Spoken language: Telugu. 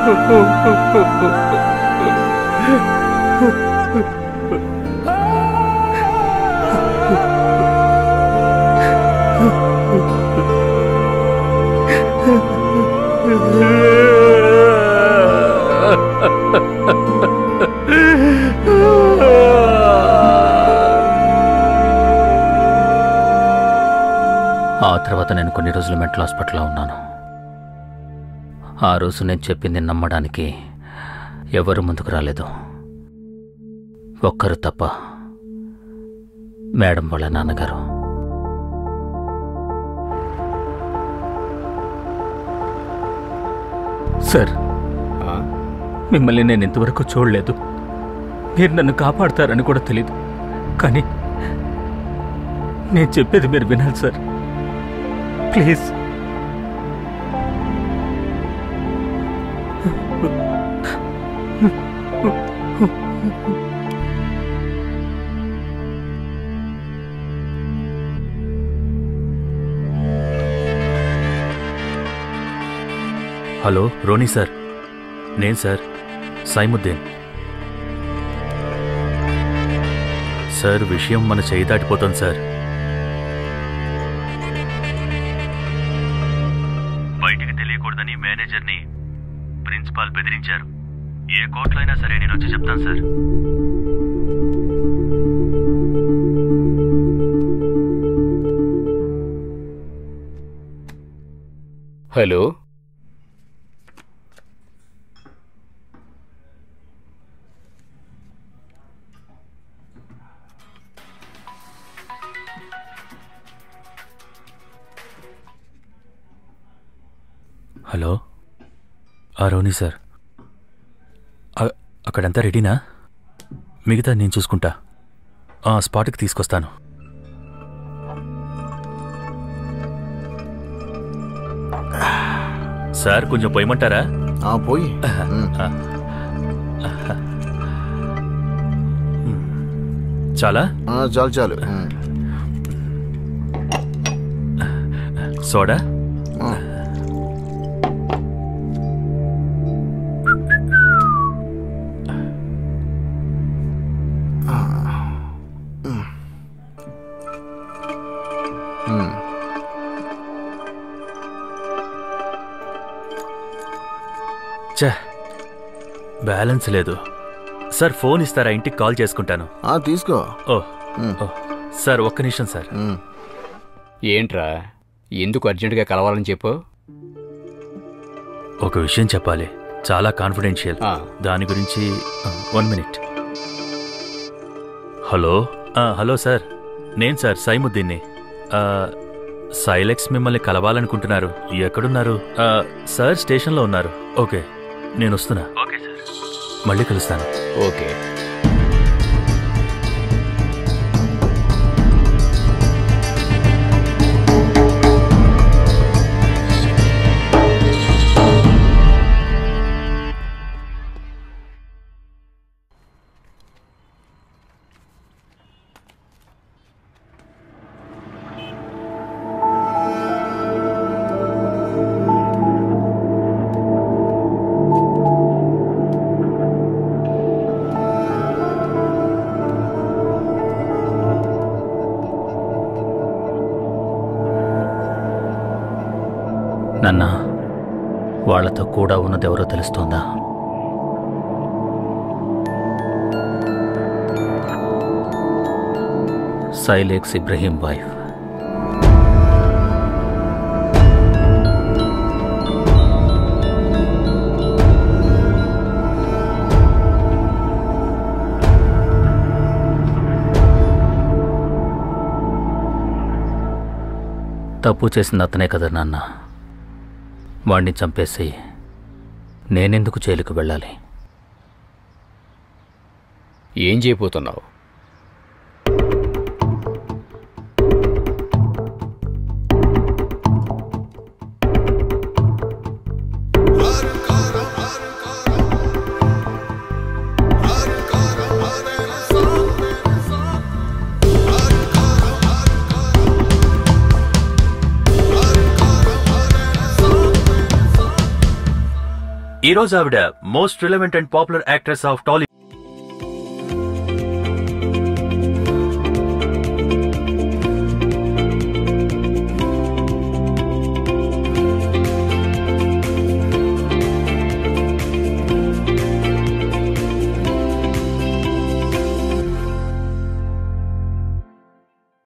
ఆ తర్వాత నేను కొన్ని రోజులు మెంటల్ హాస్పిటల్లో ఉన్నాను ఆ రోజు నేను చెప్పింది నమ్మడానికి ఎవరు ముందుకు రాలేదు ఒక్కరు తప్ప మేడం వాళ్ళ నాన్నగారు సార్ మిమ్మల్ని నేను ఇంతవరకు చూడలేదు మీరు నన్ను కాపాడతారని కూడా తెలీదు కానీ నేను చెప్పేది మీరు వినాలి sir please hello Ronnie sir నేను సార్ సైముద్దీన్ సార్ విషయం మన చేయి దాటిపోతుంది సార్ బయటికి తెలియకూడదని మేనేజర్ని ప్రిన్సిపాల్ బెదిరించారు ఏ కోర్టులో అయినా సరే నేను వచ్చి చెప్తాను సార్ హలో హలో ఆ రోనీ సార్ అ- అక్కడంతా రెడీనా మిగతా నేను చూసుకుంటా ఆ స్పాట్కి తీసుకొస్తాను సార్ కొంచెం పోయమంటారా ఆ పోయి చాలా ఆ, చాలు చాలు ఉమ్. సోడా ఆ. ఉమ్. చా బ్యాలెన్స్ లేదు సార్ ఫోన్ ఇస్తారా ఇంటికి కాల్ చేసుకుంటాను ఆ, తీసుకో ఓ ఉమ్. ఓ సార్ ఒక్క నిమిషం సార్ ఉమ్. ఏంట్రా ఎందుకు అర్జెంటుగా కలవాలని చెప్పు ఒక విషయం చెప్పాలి చాలా కాన్ఫిడెన్షియల్ ఆ. దాని గురించి వన్ మినిట్ హలో ఆ, హలో సార్ నేను సార్ సైముద్దీన్ని ఆ, సైలెక్స్ మిమ్మల్ని కలవాలనుకుంటున్నారు ఎక్కడున్నారు ఆ, సార్ స్టేషన్లో ఉన్నారు ఓకే నేను వస్తున్నా ఓకే సార్ మళ్ళీ కలుస్తాను ఓకే నన్న వాళ్ళతో కూడా ఉన్నదెవరో తెలుస్తోందా సైలేక్స్ ఇబ్రహీం వైఫ్ తప్పు చేసింది అతనే కదా నాన్న వాణ్ణి చంపేసి నేనెందుకు జైలుకు వెళ్ళాలి ఏం చేయబోతున్నావు ఈ రోజు ఆవిడ most relevant and popular actress of Tollywood